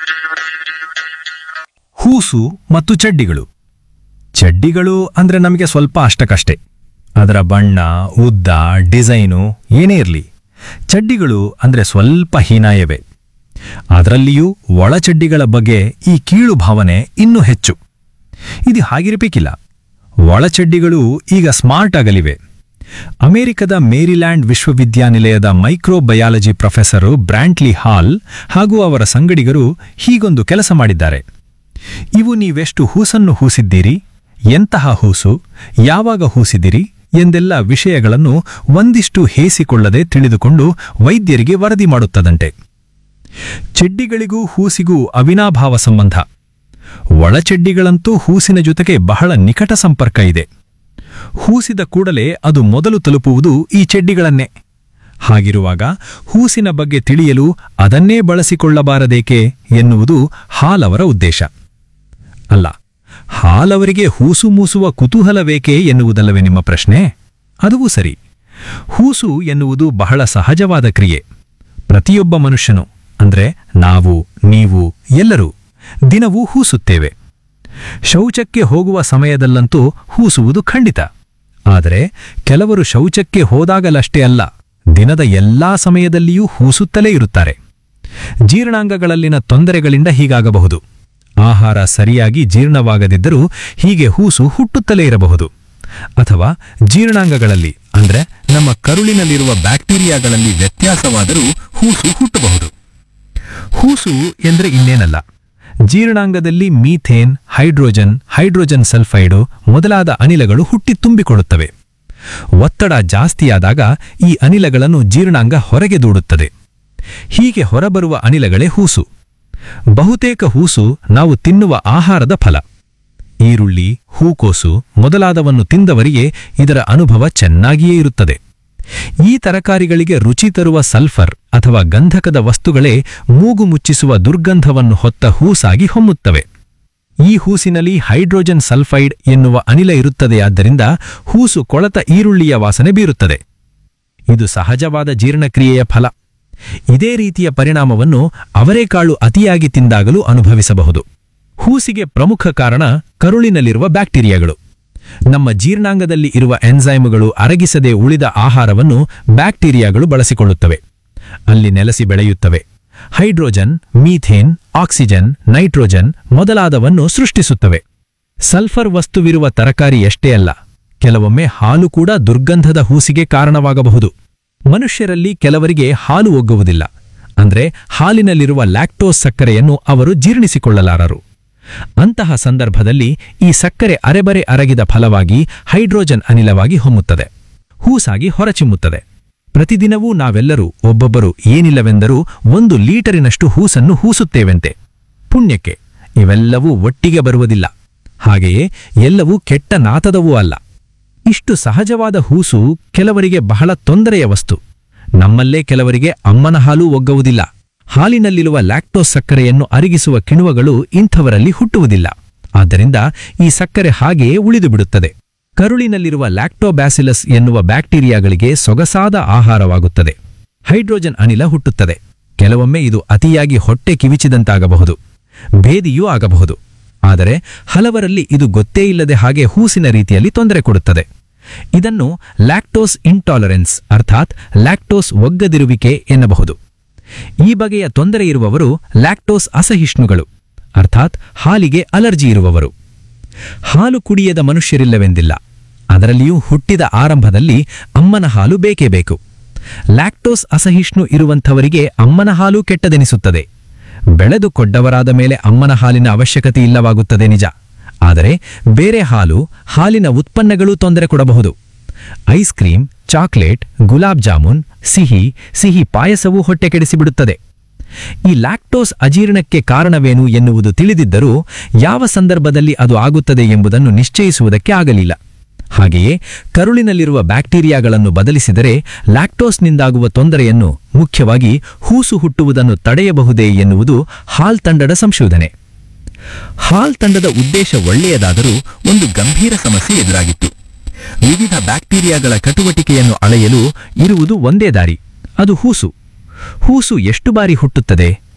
ಹೂಸು ಮತ್ತು ಚಡ್ಡಿಗಳು ಚಡ್ಡಿಗಳು ಅಂದ್ರೆ ನಮಗೆ ಸ್ವಲ್ಪ ಅಷ್ಟಕ್ಕಷ್ಟೇ ಅದರ ಬಣ್ಣ ಉದ್ದ ಡಿಸೈನು ಏನೇ ಇರಲಿ ಚಡ್ಡಿಗಳು ಅಂದ್ರೆ ಸ್ವಲ್ಪ ಹೀನಾಯವೇ ಅದರಲ್ಲಿಯೂ ಒಳಚಡ್ಡಿಗಳ ಬಗ್ಗೆ ಈ ಕೀಳು ಭಾವನೆ ಇನ್ನೂ ಹೆಚ್ಚು ಇದು ಹಾಗಿರಬೇಕಿಲ್ಲ ಒಳಚಡ್ಡಿಗಳು ಈಗ ಸ್ಮಾರ್ಟ್ ಆಗಲಿವೆ ಅಮೆರಿಕದ ಮೇರಿಲ್ಯಾಂಡ್ ವಿಶ್ವವಿದ್ಯಾನಿಲಯದ ಮೈಕ್ರೋಬಯಾಲಜಿ ಪ್ರೊಫೆಸರು ಬ್ರ್ಯಾಂಟ್ಲಿ ಹಾಲ್ ಹಾಗೂ ಅವರ ಸಂಗಡಿಗರು ಹೀಗೊಂದು ಕೆಲಸ ಮಾಡಿದ್ದಾರೆ ಇವು ನೀವೆಷ್ಟು ಹೂಸನ್ನು ಹೂಸಿದ್ದೀರಿ ಎಂತಹ ಹೂಸು ಯಾವಾಗ ಹೂಸಿದಿರಿ ಎಂದೆಲ್ಲ ವಿಷಯಗಳನ್ನು ಒಂದಿಷ್ಟು ಹೇಸಿಕೊಳ್ಳದೆ ತಿಳಿದುಕೊಂಡು ವೈದ್ಯರಿಗೆ ವರದಿ ಮಾಡುತ್ತದಂತೆ ಚೆಡ್ಡಿಗಳಿಗೂ ಹೂಸಿಗೂ ಅವಿನಾಭಾವ ಸಂಬಂಧ ಒಳಚೆಡ್ಡಿಗಳಂತೂ ಹೂಸಿನ ಜೊತೆಗೆ ಬಹಳ ನಿಕಟ ಸಂಪರ್ಕ ಇದೆ ಹೂಸಿದ ಕೂಡಲೇ ಅದು ಮೊದಲು ತಲುಪುವುದು ಈ ಚೆಡ್ಡಿಗಳನ್ನೇ ಹಾಗಿರುವಾಗ ಹೂಸಿನ ಬಗ್ಗೆ ತಿಳಿಯಲು ಅದನ್ನೇ ಬಳಸಿಕೊಳ್ಳಬಾರದೇಕೆ ಎನ್ನುವುದು ಹಾಲವರ ಉದ್ದೇಶ ಅಲ್ಲ ಹಾಲವರಿಗೆ ಹೂಸು ಮೂಸುವ ಕುತೂಹಲವೇಕೆ ಎನ್ನುವುದಲ್ಲವೇ ನಿಮ್ಮ ಪ್ರಶ್ನೆ ಅದುವೂ ಸರಿ ಹೂಸು ಎನ್ನುವುದು ಬಹಳ ಸಹಜವಾದ ಕ್ರಿಯೆ ಪ್ರತಿಯೊಬ್ಬ ಮನುಷ್ಯನು ಅಂದ್ರೆ ನಾವು ನೀವು ಎಲ್ಲರೂ ದಿನವೂ ಹೂಸುತ್ತೇವೆ ಶೌಚಕ್ಕೆ ಹೋಗುವ ಸಮಯದಲ್ಲಂತೂ ಹೂಸುವುದು ಖಂಡಿತ ಆದರೆ ಕೆಲವರು ಶೌಚಕ್ಕೆ ಹೋದಾಗಲಷ್ಟೇ ಅಲ್ಲ ದಿನದ ಎಲ್ಲಾ ಸಮಯದಲ್ಲಿಯೂ ಹೂಸುತ್ತಲೇ ಇರುತ್ತಾರೆ ಜೀರ್ಣಾಂಗಗಳಲ್ಲಿನ ತೊಂದರೆಗಳಿಂದ ಹೀಗಾಗಬಹುದು ಆಹಾರ ಸರಿಯಾಗಿ ಜೀರ್ಣವಾಗದಿದ್ದರೂ ಹೀಗೆ ಹೂಸು ಹುಟ್ಟುತ್ತಲೇ ಇರಬಹುದು ಅಥವಾ ಜೀರ್ಣಾಂಗಗಳಲ್ಲಿ ಅಂದ್ರೆ ನಮ್ಮ ಕರುಳಿನಲ್ಲಿರುವ ಬ್ಯಾಕ್ಟೀರಿಯಾಗಳಲ್ಲಿ ವ್ಯತ್ಯಾಸವಾದರೂ ಹೂಸು ಹುಟ್ಟಬಹುದು ಹೂಸು ಎಂದ್ರೆ ಇನ್ನೇನಲ್ಲ ಜೀರ್ಣಾಂಗದಲ್ಲಿ ಮೀಥೇನ್ ಹೈಡ್ರೋಜನ್ ಹೈಡ್ರೋಜನ್ ಸಲ್ಫೈಡು ಮೊದಲಾದ ಅನಿಲಗಳು ಹುಟ್ಟಿ ತುಂಬಿಕೊಳ್ಳುತ್ತವೆ ಒತ್ತಡ ಜಾಸ್ತಿಯಾದಾಗ ಈ ಅನಿಲಗಳನ್ನು ಜೀರ್ಣಾಂಗ ಹೊರಗೆ ದೂಡುತ್ತದೆ ಹೀಗೆ ಹೊರಬರುವ ಅನಿಲಗಳೇ ಹೂಸು ಬಹುತೇಕ ಹೂಸು ನಾವು ತಿನ್ನುವ ಆಹಾರದ ಫಲ ಈರುಳ್ಳಿ ಹೂಕೋಸು ಮೊದಲಾದವನ್ನು ತಿಂದವರಿಗೆ ಇದರ ಅನುಭವ ಚೆನ್ನಾಗಿಯೇ ಇರುತ್ತದೆ ಈ ತರಕಾರಿಗಳಿಗೆ ರುಚಿ ತರುವ ಸಲ್ಫರ್ ಅಥವಾ ಗಂಧಕದ ವಸ್ತುಗಳೇ ಮೂಗು ಮುಚ್ಚಿಸುವ ದುರ್ಗಂಧವನ್ನು ಹೊತ್ತ ಹೂಸಾಗಿ ಹೊಮ್ಮುತ್ತವೆ ಈ ಹೂಸಿನಲ್ಲಿ ಹೈಡ್ರೋಜನ್ ಸಲ್ಫೈಡ್ ಎನ್ನುವ ಅನಿಲ ಇರುತ್ತದೆಯಾದ್ದರಿಂದ ಹೂಸು ಕೊಳತ ಈರುಳ್ಳಿಯ ವಾಸನೆ ಬೀರುತ್ತದೆ ಇದು ಸಹಜವಾದ ಜೀರ್ಣಕ್ರಿಯೆಯ ಫಲ ಇದೇ ರೀತಿಯ ಪರಿಣಾಮವನ್ನು ಅವರೇಕಾಳು ಅತಿಯಾಗಿ ತಿಂದಾಗಲೂ ಅನುಭವಿಸಬಹುದು ಹೂಸಿಗೆ ಪ್ರಮುಖ ಕಾರಣ ಕರುಳಿನಲ್ಲಿರುವ ಬ್ಯಾಕ್ಟೀರಿಯಾಗಳು ನಮ್ಮ ಜೀರ್ಣಾಂಗದಲ್ಲಿ ಇರುವ ಎನ್ಸೈಮ್ಗಳು ಅರಗಿಸದೆ ಉಳಿದ ಆಹಾರವನ್ನು ಬ್ಯಾಕ್ಟೀರಿಯಾಗಳು ಬಳಸಿಕೊಳ್ಳುತ್ತವೆ ಅಲ್ಲಿ ನೆಲೆಸಿ ಬೆಳೆಯುತ್ತವೆ ಹೈಡ್ರೋಜನ್ ಮೀಥೇನ್ ಆಕ್ಸಿಜನ್ ನೈಟ್ರೋಜನ್ ಮೊದಲಾದವನ್ನು ಸೃಷ್ಟಿಸುತ್ತವೆ ಸಲ್ಫರ್ ವಸ್ತುವಿರುವ ತರಕಾರಿ ಎಷ್ಟೇ ಅಲ್ಲ ಕೆಲವೊಮ್ಮೆ ಹಾಲು ಕೂಡ ದುರ್ಗಂಧದ ಹೂಸಿಗೆ ಕಾರಣವಾಗಬಹುದು ಮನುಷ್ಯರಲ್ಲಿ ಕೆಲವರಿಗೆ ಹಾಲು ಒಗ್ಗುವುದಿಲ್ಲ ಅಂದ್ರೆ ಹಾಲಿನಲ್ಲಿರುವ ಲ್ಯಾಕ್ಟೋಸ್ ಸಕ್ಕರೆಯನ್ನು ಅವರು ಜೀರ್ಣಿಸಿಕೊಳ್ಳಲಾರರು ಅಂತಹ ಸಂದರ್ಭದಲ್ಲಿ ಈ ಸಕ್ಕರೆ ಅರೆಬರೆ ಅರಗಿದ ಫಲವಾಗಿ ಹೈಡ್ರೋಜನ್ ಅನಿಲವಾಗಿ ಹೊಮ್ಮುತ್ತದೆ ಹೂಸಾಗಿ ಹೊರಚಿಮ್ಮುತ್ತದೆ ಪ್ರತಿದಿನವೂ ನಾವೆಲ್ಲರೂ ಒಬ್ಬೊಬ್ಬರು ಏನಿಲ್ಲವೆಂದರೂ ಒಂದು ಲೀಟರಿನಷ್ಟು ಹೂಸನ್ನು ಹೂಸುತ್ತೇವೆಂತೆ ಪುಣ್ಯಕ್ಕೆ ಇವೆಲ್ಲವೂ ಒಟ್ಟಿಗೆ ಬರುವುದಿಲ್ಲ ಹಾಗೆಯೇ ಎಲ್ಲವೂ ಕೆಟ್ಟ ನಾತದವೂ ಅಲ್ಲ ಇಷ್ಟು ಸಹಜವಾದ ಹೂಸು ಕೆಲವರಿಗೆ ಬಹಳ ತೊಂದರೆಯ ವಸ್ತು ನಮ್ಮಲ್ಲೇ ಕೆಲವರಿಗೆ ಅಮ್ಮನ ಹಾಲು ಒಗ್ಗುವುದಿಲ್ಲ ಹಾಲಿನಲ್ಲಿರುವ ಲ್ಯಾಕ್ಟೋಸ್ ಸಕ್ಕರೆಯನ್ನು ಅರಗಿಸುವ ಕಿಣುವಗಳು ಇಂಥವರಲ್ಲಿ ಹುಟ್ಟುವುದಿಲ್ಲ ಆದ್ದರಿಂದ ಈ ಸಕ್ಕರೆ ಹಾಗೆಯೇ ಉಳಿದು ಬಿಡುತ್ತದೆ ಕರುಳಿನಲ್ಲಿರುವ ಲ್ಯಾಕ್ಟೋಬ್ಯಾಸಿಲಸ್ ಎನ್ನುವ ಬ್ಯಾಕ್ಟೀರಿಯಾಗಳಿಗೆ ಸೊಗಸಾದ ಆಹಾರವಾಗುತ್ತದೆ ಹೈಡ್ರೋಜನ್ ಅನಿಲ ಹುಟ್ಟುತ್ತದೆ ಕೆಲವೊಮ್ಮೆ ಇದು ಅತಿಯಾಗಿ ಹೊಟ್ಟೆ ಕಿವಿಚಿದಂತಾಗಬಹುದು ಭೇದಿಯೂ ಆಗಬಹುದು ಆದರೆ ಹಲವರಲ್ಲಿ ಇದು ಗೊತ್ತೇ ಇಲ್ಲದೆ ಹಾಗೆ ಹೂಸಿನ ರೀತಿಯಲ್ಲಿ ತೊಂದರೆ ಕೊಡುತ್ತದೆ ಇದನ್ನು ಲ್ಯಾಕ್ಟೋಸ್ ಇಂಟಾಲರೆನ್ಸ್ ಅರ್ಥಾತ್ ಲ್ಯಾಕ್ಟೋಸ್ ಒಗ್ಗದಿರುವಿಕೆ ಎನ್ನಬಹುದು ಈ ಬಗೆಯ ತೊಂದರೆ ಇರುವವರು ಲ್ಯಾಕ್ಟೋಸ್ ಅಸಹಿಷ್ಣುಗಳು ಅರ್ಥಾತ್ ಹಾಲಿಗೆ ಅಲರ್ಜಿ ಇರುವವರು ಹಾಲು ಕುಡಿಯದ ಮನುಷ್ಯರಿಲ್ಲವೆಂದಿಲ್ಲ ಅದರಲ್ಲಿಯೂ ಹುಟ್ಟಿದ ಆರಂಭದಲ್ಲಿ ಅಮ್ಮನ ಹಾಲು ಬೇಕೇ ಬೇಕು ಲ್ಯಾಕ್ಟೋಸ್ ಅಸಹಿಷ್ಣು ಇರುವಂಥವರಿಗೆ ಅಮ್ಮನ ಹಾಲು ಕೆಟ್ಟದೆನಿಸುತ್ತದೆ ಬೆಳೆದು ಕೊಡ್ಡವರಾದ ಮೇಲೆ ಅಮ್ಮನ ಹಾಲಿನ ಅವಶ್ಯಕತೆ ಇಲ್ಲವಾಗುತ್ತದೆ ನಿಜ ಆದರೆ ಬೇರೆ ಹಾಲು ಹಾಲಿನ ಉತ್ಪನ್ನಗಳೂ ತೊಂದರೆ ಕೊಡಬಹುದು ice cream chocolate gulab jamun ಸಿಹಿ ಸಿಹಿ ಪಾಯಸವೂ ಹೊಟ್ಟೆ ಕೆಡಿಸಿಬಿಡುತ್ತದೆ ಈ ಲ್ಯಾಕ್ಟೋಸ್ ಅಜೀರ್ಣಕ್ಕೆ ಕಾರಣವೇನು ಎನ್ನುವುದು ತಿಳಿದಿದ್ದರೂ ಯಾವ ಸಂದರ್ಭದಲ್ಲಿ ಅದು ಆಗುತ್ತದೆ ಎಂಬುದನ್ನು ನಿಶ್ಚಯಿಸುವುದಕ್ಕೆ ಆಗಲಿಲ್ಲ ಹಾಗೆಯೇ ಕರುಳಿನಲ್ಲಿರುವ ಬ್ಯಾಕ್ಟೀರಿಯಾಗಳನ್ನು ಬದಲಿಸಿದರೆ ಲ್ಯಾಕ್ಟೋಸ್ನಿಂದಾಗುವ ತೊಂದರೆಯನ್ನು ಮುಖ್ಯವಾಗಿ ಹೂಸು ಹುಟ್ಟುವುದನ್ನು ತಡೆಯಬಹುದೇ ಎನ್ನುವುದು ಹಾಲ್ ತಂಡದ ಸಂಶೋಧನೆ ಹಾಲ್ ತಂಡದ ಉದ್ದೇಶ ಒಳ್ಳೆಯದಾದರೂ ಒಂದು ಗಂಭೀರ ಸಮಸ್ಯೆ ಎದುರಾಗಿತ್ತು ವಿವಿಧ ಬ್ಯಾಕ್ಟೀರಿಯಾಗಳ ಚಟುವಟಿಕೆಯನ್ನು ಅಳೆಯಲು ಇರುವುದು ಒಂದೇ ದಾರಿ ಅದು ಹೂಸು ಹೂಸು ಎಷ್ಟು ಬಾರಿ ಹುಟ್ಟುತ್ತದೆ